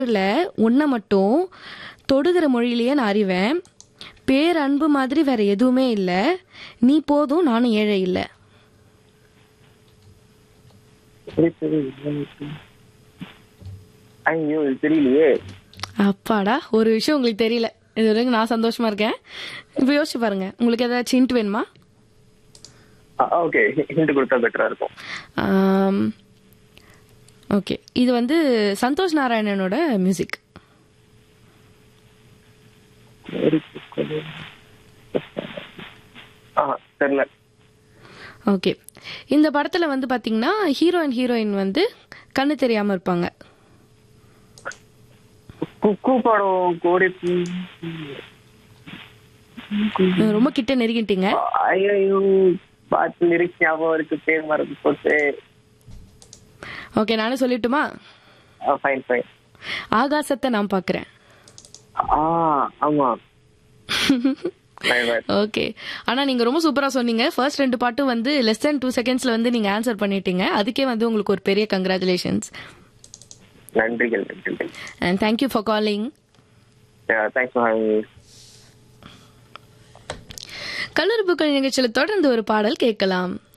இல்ல உன்னை மட்டும் தொடுகிற மொழியிலேயே நான் அறிவேன் பேரன்பு மாதிரி வேற எதுவுமே இல்ல நீ போதும் நானும் ஏழை இல்ல சரி சரி எனக்கு- ஐயோ இது தெரியலையே அப்பாடா ஒரு விஷயம் உங்களுக்கு தெரியல இது வரைக்கும் நான் சந்தோஷமா இருக்கேன் இப்போ யோசிச்சு பாருங்க உங்களுக்கு ஏதாச்சும் ஹிண்ட் வேணுமா ஓகே ஹிண்ட் கொடுத்தா பெட்டரா இருக்கும் ஓகே இது வந்து சந்தோஷ் நாராயணனோட மியூசிக் ஆ தெரியல ஓகே இந்த படத்துல வந்து பாத்தீங்கன்னா ஹீரோ அண்ட் ஹீரோயின் வந்து கண்ணு தெரியாம இருப்பாங்க குக்கு படம் கோடி ரொம்ப கிட்ட நெருங்கிட்டீங்க ஐயோ பார்த்து லிரிக்ஸ் ஞாபகம் இருக்கு பேர் மறந்து போட்டு ஓகே நானே சொல்லட்டுமா ஃபைன் ஃபைன் ஆகாசத்தை நான் பாக்குறேன் ஆ ஆமா Fine, fine. ஓகே ஆனா நீங்க ரொம்ப சூப்பரா சொன்னீங்க ஃபர்ஸ்ட் ரெண்டு பாட்டும் வந்து லெஸ் தென் டூ செகண்ட்ஸ்ல வந்து நீங்க ஆன்சர் பண்ணிட்டீங்க அதுக்கே வந்து உங்களுக்கு ஒரு பெரிய கங்க்ராச்சுலேஷன்ஸ் நன்றிகள் நன்றிகள் and thank you for calling thanks for having கல்லூரி புக்கள் நிகழ்ச்சியில் தொடர்ந்து ஒரு பாடல் கேட்கலாம்